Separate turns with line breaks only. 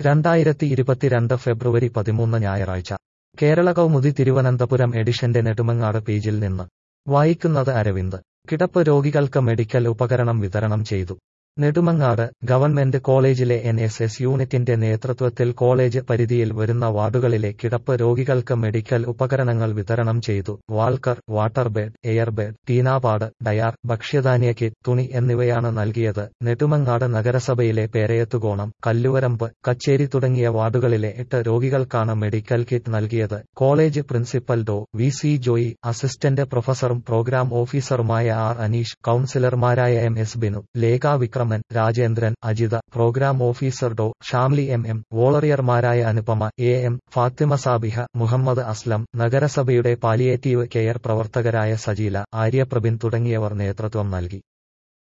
രണ്ടായിരത്തി ഇരുപത്തിരണ്ട് ഫെബ്രുവരി പതിമൂന്ന് ഞായറാഴ്ച കേരള കൗമുദി തിരുവനന്തപുരം എഡിഷന്റെ നെടുമങ്ങാട് പേജിൽ നിന്ന് വായിക്കുന്നത് അരവിന്ദ് കിടപ്പ് രോഗികൾക്ക് മെഡിക്കൽ ഉപകരണം വിതരണം ചെയ്തു നെടുമങ്ങാട് ഗവൺമെന്റ് കോളേജിലെ എൻ എസ് എസ് യൂണിറ്റിന്റെ നേതൃത്വത്തിൽ കോളേജ് പരിധിയിൽ വരുന്ന വാർഡുകളിലെ കിടപ്പ് രോഗികൾക്ക് മെഡിക്കൽ ഉപകരണങ്ങൾ വിതരണം ചെയ്തു walker water bed air bed ടീനാപാട് ഡയാർ ഭക്ഷ്യധാന്യ കിറ്റ് തുണി എന്നിവയാണ് നൽകിയത് നെടുമങ്ങാട് നഗരസഭയിലെ പേരയത്തുകോണം കല്ലുവരമ്പ് കച്ചേരി തുടങ്ങിയ വാർഡുകളിലെ എട്ട് രോഗികൾക്കാണ് മെഡിക്കൽ കിറ്റ് നൽകിയത് college principal Dr V C Joy assistant പ്രൊഫസറും പ്രോഗ്രാം ഓഫീസറുമായ ആർ അനീഷ് കൌൺസിലർമാരായ M S Binu Lekha Vikraman Rajendran Ajitha programme officer Dr Shamli M M വോളറിയർമാരായ അനുപമ എ എം ഫാത്തിമ സാബിഹ മുഹമ്മദ് അസ്ലം നഗരസഭയുടെ പാലിയേറ്റീവ് കെയർ പ്രവർത്തകരായ സജീല ആര്യപ്രബിൻ തുടങ്ങിയവർ നേതൃത്വം നൽകി